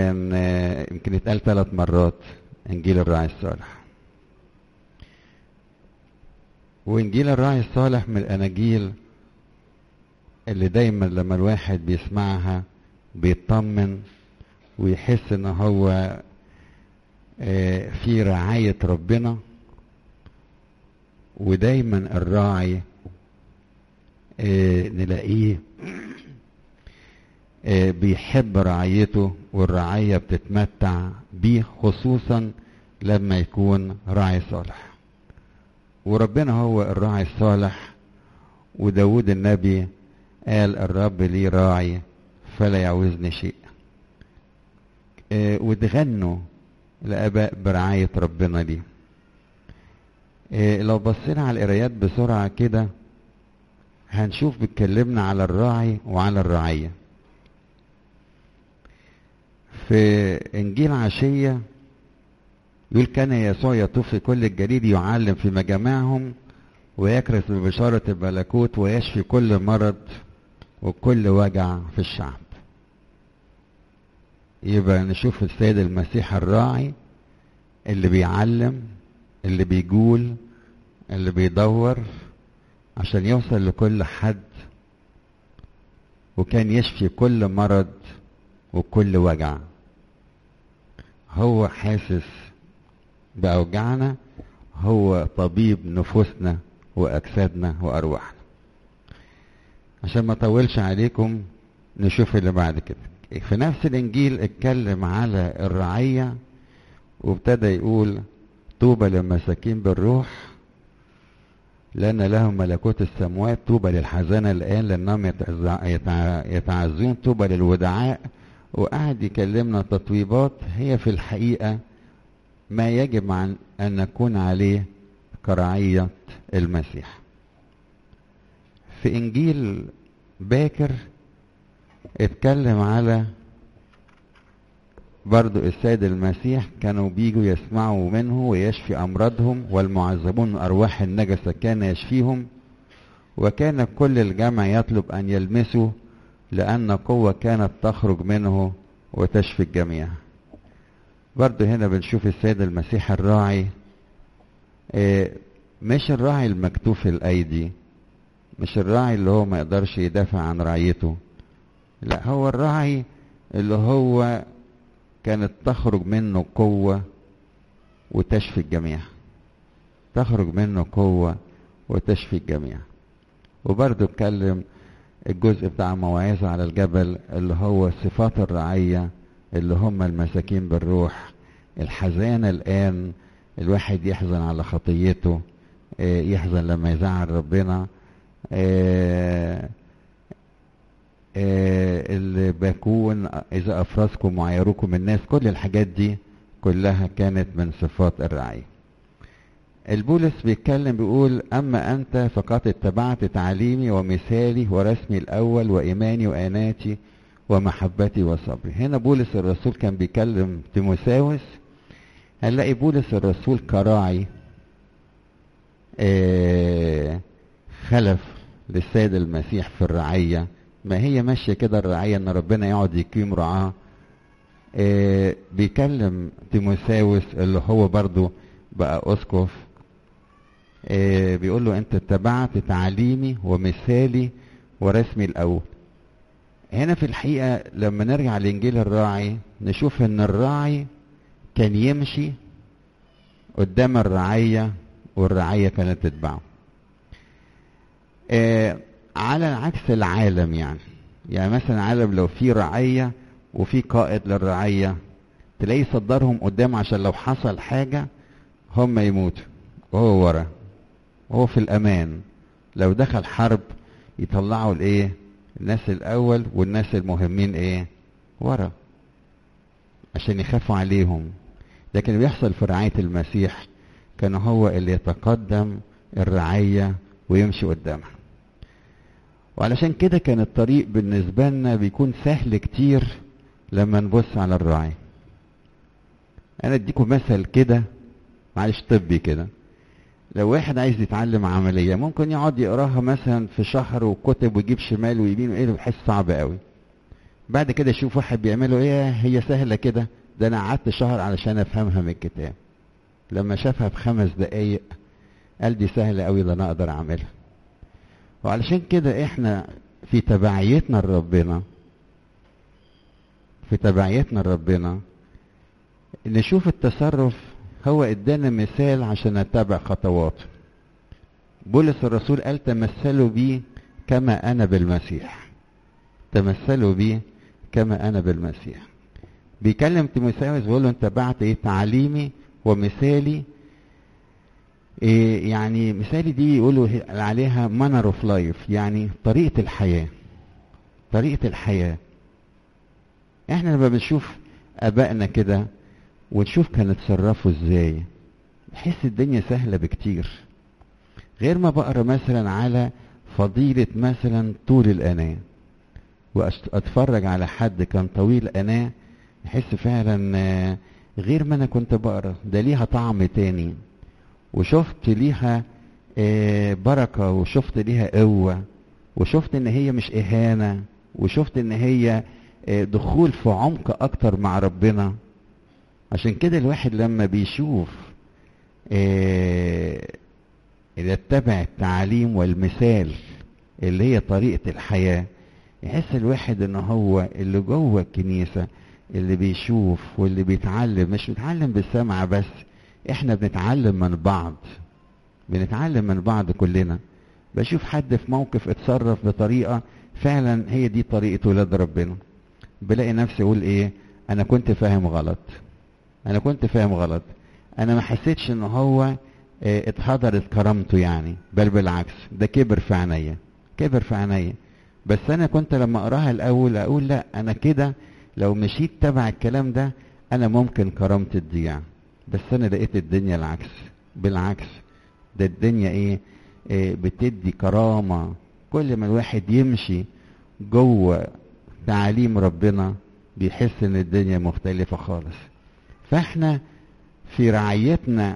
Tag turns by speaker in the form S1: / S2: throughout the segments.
S1: كان يمكن اتقال ثلاث مرات انجيل الراعي الصالح وانجيل الراعي الصالح من الاناجيل اللي دايما لما الواحد بيسمعها بيطمن ويحس ان هو في رعاية ربنا ودايما الراعي نلاقيه بيحب رعايته والرعاية بتتمتع بيه خصوصا لما يكون راعي صالح وربنا هو الراعي الصالح وداود النبي قال الرب لي راعي فلا يعوزني شيء وتغنوا الآباء برعاية ربنا ليه لو بصينا على القرايات بسرعة كده هنشوف بيتكلمنا على الراعي وعلى الرعية في إنجيل عشية يقول كان يسوع يطوف في كل الجليل يعلم في مجامعهم ويكرس ببشارة الملكوت ويشفي كل مرض وكل وجع في الشعب يبقى نشوف السيد المسيح الراعي اللي بيعلم اللي بيقول اللي بيدور عشان يوصل لكل حد وكان يشفي كل مرض وكل وجع هو حاسس بأوجعنا هو طبيب نفوسنا وأجسادنا وأرواحنا عشان ما اطولش عليكم نشوف اللي بعد كده في نفس الانجيل اتكلم على الرعية وابتدى يقول طوبى للمساكين بالروح لأن لهم ملكوت السموات طوبى للحزانة الآن لأنهم يتعزون طوبى للودعاء وقعد يكلمنا تطويبات هي في الحقيقة ما يجب عن أن نكون عليه كرعية المسيح في إنجيل باكر اتكلم على برضو السيد المسيح كانوا بيجوا يسمعوا منه ويشفي أمراضهم والمعذبون من أرواح النجسة كان يشفيهم وكان كل الجمع يطلب أن يلمسوا لأن قوة كانت تخرج منه وتشفي الجميع برضو هنا بنشوف السيد المسيح الراعي اه مش الراعي المكتوف الأيدي مش الراعي اللي هو ما يقدرش يدافع عن رعيته لا هو الراعي اللي هو كانت تخرج منه قوة وتشفي الجميع تخرج منه قوة وتشفي الجميع وبرضه اتكلم الجزء بتاع موعظة على الجبل اللي هو صفات الرعية اللي هم المساكين بالروح الحزانة الآن الواحد يحزن على خطيته يحزن لما يزعل ربنا اللي بكون إذا أفرزكم وعيروكم الناس كل الحاجات دي كلها كانت من صفات الرعية البولس بيتكلم بيقول أما أنت فقد اتبعت تعليمي ومثالي ورسمي الأول وإيماني وأناتي ومحبتي وصبري هنا بولس الرسول كان بيكلم تيموساوس هنلاقي بولس الرسول كراعي آه خلف للسيد المسيح في الرعية ما هي ماشية كده الرعية ان ربنا يقعد يقيم رعاه آه بيكلم تيموساوس اللي هو برضو بقى اسقف آه بيقول له انت اتبعت تعليمي ومثالي ورسمي الاول هنا في الحقيقة لما نرجع لإنجيل الراعي نشوف إن الراعي كان يمشي قدام الرعية والرعية كانت تتبعه. آه على عكس العالم يعني يعني مثلا العالم لو في رعية وفي قائد للرعية تلاقيه صدرهم قدام عشان لو حصل حاجة هم يموتوا وهو ورا وهو في الأمان لو دخل حرب يطلعوا الإيه الناس الاول والناس المهمين ايه ورا عشان يخافوا عليهم لكن بيحصل في رعاية المسيح كان هو اللي يتقدم الرعية ويمشي قدامها وعلشان كده كان الطريق بالنسبة لنا بيكون سهل كتير لما نبص على الراعي انا اديكم مثل كده معلش طبي كده لو واحد عايز يتعلم عملية ممكن يقعد يقراها مثلا في شهر وكتب ويجيب شمال ويمين وايه بيحس صعب قوي بعد كده يشوف واحد بيعمله ايه هي سهله كده ده انا قعدت شهر علشان افهمها من الكتاب لما شافها في خمس دقايق قال دي سهله قوي ده انا اقدر اعملها وعلشان كده احنا في تبعيتنا لربنا في تبعيتنا لربنا نشوف التصرف هو ادانا مثال عشان نتبع خطواته بولس الرسول قال تمثلوا بي كما انا بالمسيح تمثلوا بي كما انا بالمسيح بيكلم تيموثاوس بيقول له انت بعت ايه تعليمي ومثالي إيه يعني مثالي دي يقولوا عليها manner اوف لايف يعني طريقة الحياة طريقة الحياة احنا لما بنشوف ابائنا كده ونشوف كانوا اتصرفوا ازاي نحس الدنيا سهلة بكتير غير ما بقرا مثلا على فضيلة مثلا طول الأناة واتفرج على حد كان طويل أناة احس فعلا غير ما انا كنت بقرا ده ليها طعم تاني وشفت ليها بركة وشفت ليها قوة وشفت ان هي مش اهانة وشفت ان هي دخول في عمق اكتر مع ربنا عشان كده الواحد لما بيشوف يتبع التعاليم والمثال اللي هي طريقة الحياة يحس الواحد ان هو اللي جوه الكنيسة اللي بيشوف واللي بيتعلم مش بيتعلم بالسمع بس احنا بنتعلم من بعض بنتعلم من بعض كلنا بشوف حد في موقف اتصرف بطريقة فعلا هي دي طريقة ولاد ربنا بلاقي نفسي اقول ايه انا كنت فاهم غلط انا كنت فاهم غلط انا ما حسيتش ان هو اه اتهدرت كرامته يعني بل بالعكس ده كبر في عينيا كبر في عينيا بس انا كنت لما اقراها الاول اقول لا انا كده لو مشيت تبع الكلام ده انا ممكن كرامتي تضيع بس انا لقيت الدنيا العكس بالعكس ده الدنيا ايه, إيه بتدي كرامة كل ما الواحد يمشي جوه تعاليم ربنا بيحس ان الدنيا مختلفة خالص فاحنا في رعايتنا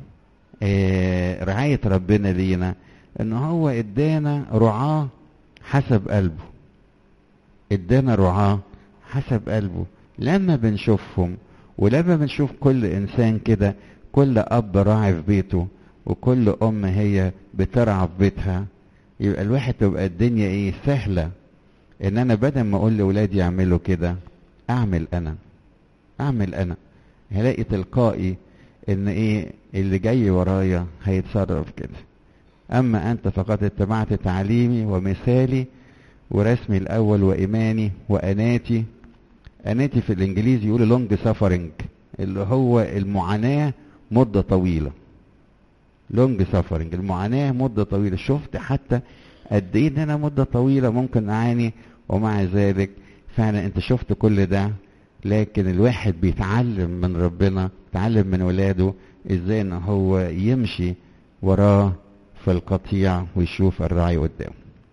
S1: إيه رعاية ربنا لينا ان هو ادانا رعاة حسب قلبه ادانا رعاة حسب قلبه لما بنشوفهم ولما بنشوف كل انسان كده كل اب راعي في بيته وكل ام هي بترعى في بيتها يبقى الواحد تبقى الدنيا ايه سهله ان انا بدل ما اقول لاولادي يعملوا كده اعمل انا اعمل انا هلاقي تلقائي ان ايه اللي جاي ورايا هيتصرف كده اما انت فقد اتبعت تعليمي ومثالي ورسمي الاول وايماني واناتي اناتي في الانجليزي يقول لونج سفرنج اللي هو المعاناه مده طويله لونج سفرنج المعاناه مده طويله شفت حتى قد ايه ان انا مده طويله ممكن اعاني ومع ذلك فعلا انت شفت كل ده لكن الواحد بيتعلم من ربنا بيتعلم من ولاده ازاي ان هو يمشي وراه في القطيع ويشوف الراعي قدامه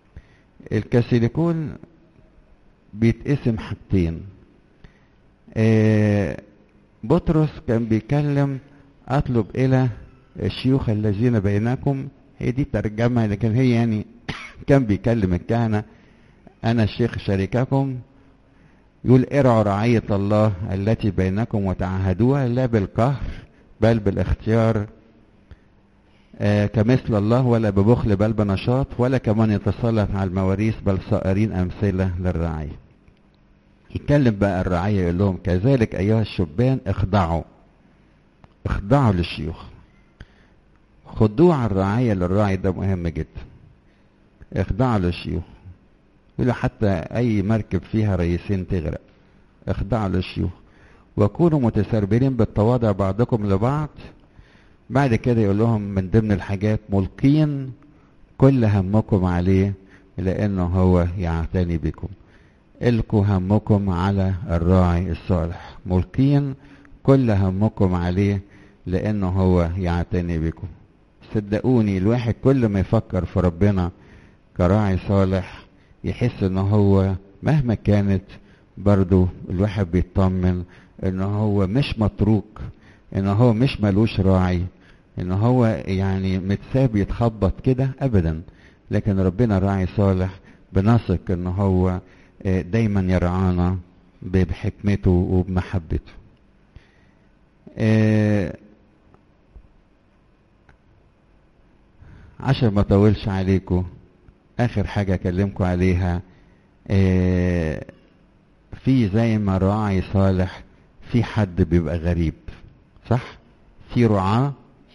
S1: الكاثوليكون بيتقسم حاجتين آه بطرس كان بيكلم اطلب الى الشيوخ الذين بينكم هي دي ترجمه لكن هي يعني كان بيكلم الكهنه انا الشيخ شريككم يقول ارعوا رعية الله التي بينكم وتعهدوها لا بالقهر بل بالاختيار آه كمثل الله ولا ببخل بل بنشاط ولا كمن يتسلط على المواريث بل صائرين أمثلة للرعية يتكلم بقى الرعية يقول لهم كذلك أيها الشبان اخضعوا اخضعوا للشيوخ خضوع الرعية للراعي ده مهم جدا اخضعوا للشيوخ يقول حتى أي مركب فيها رئيسين تغرق اخضعوا للشيوخ وكونوا متسربلين بالتواضع بعضكم لبعض بعد كده يقول لهم من ضمن الحاجات ملقين كل همكم عليه لانه هو يعتني بكم القوا همكم على الراعي الصالح ملقين كل همكم عليه لانه هو يعتني بكم صدقوني الواحد كل ما يفكر في ربنا كراعي صالح يحس ان هو مهما كانت برضو الواحد بيطمن ان هو مش متروك ان هو مش ملوش راعي ان هو يعني متساب يتخبط كده ابدا لكن ربنا راعي صالح بنثق ان هو دايما يرعانا بحكمته وبمحبته عشان ما اطولش عليكم اخر حاجة اكلمكم عليها في زي ما راعي صالح في حد بيبقى غريب صح في رعاة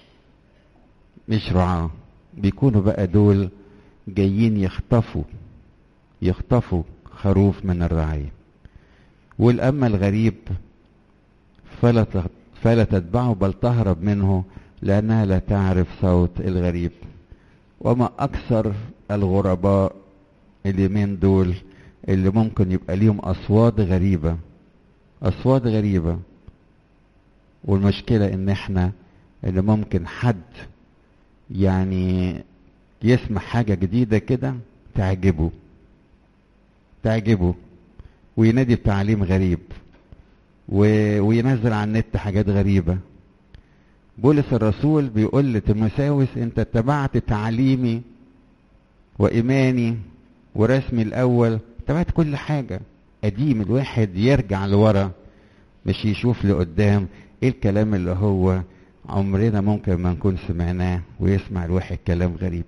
S1: مش رعاة بيكونوا بقى دول جايين يخطفوا يخطفوا خروف من الرعية والأما الغريب فلا فلا تتبعه بل تهرب منه لأنها لا تعرف صوت الغريب وما أكثر الغرباء اليومين دول اللي ممكن يبقى ليهم أصوات غريبة أصوات غريبة والمشكلة إن إحنا اللي ممكن حد يعني يسمع حاجة جديدة كده تعجبه تعجبه وينادي بتعليم غريب و... وينزل على النت حاجات غريبة بولس الرسول بيقول لتيموثاوس انت اتبعت تعليمي وإيماني ورسمي الأول اتبعت كل حاجة قديم الواحد يرجع لورا مش يشوف لقدام ايه الكلام اللي هو عمرنا ممكن ما نكون سمعناه ويسمع الواحد كلام غريب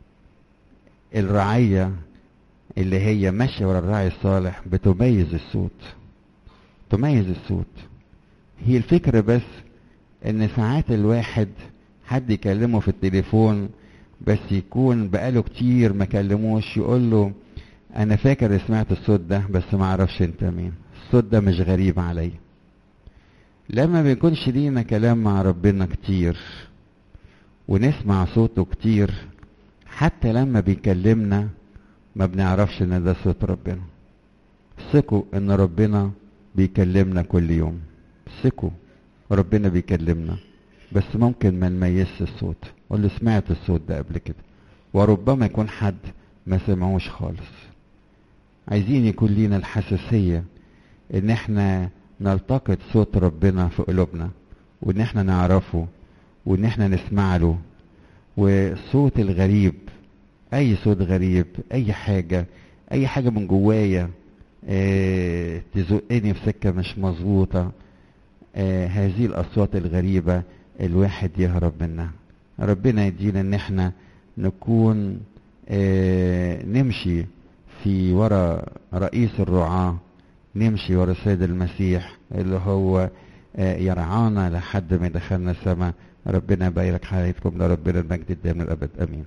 S1: الرعية اللي هي ماشية ورا الراعي الصالح بتميز الصوت تميز الصوت هي الفكرة بس ان ساعات الواحد حد يكلمه في التليفون بس يكون بقاله كتير ما كلموش يقول له انا فاكر سمعت الصوت ده بس ما اعرفش انت مين الصوت ده مش غريب عليا لما بيكونش لينا كلام مع ربنا كتير ونسمع صوته كتير حتى لما بيكلمنا ما بنعرفش ان ده صوت ربنا ثقوا ان ربنا بيكلمنا كل يوم ثقوا ربنا بيكلمنا بس ممكن ما نميزش الصوت قول له سمعت الصوت ده قبل كده وربما يكون حد ما سمعوش خالص عايزين يكون لينا الحساسية ان احنا نلتقط صوت ربنا في قلوبنا وان احنا نعرفه وان احنا نسمع له والصوت الغريب اي صوت غريب اي حاجة اي حاجة من جوايا اه تزقني في سكة مش مظبوطة اه هذه الاصوات الغريبة الواحد يهرب منها ربنا يدينا ان احنا نكون اه نمشي في ورا رئيس الرعاة نمشي ورا السيد المسيح اللي هو يرعانا لحد ما يدخلنا السماء ربنا يبارك حياتكم لربنا المجد الدائم للابد امين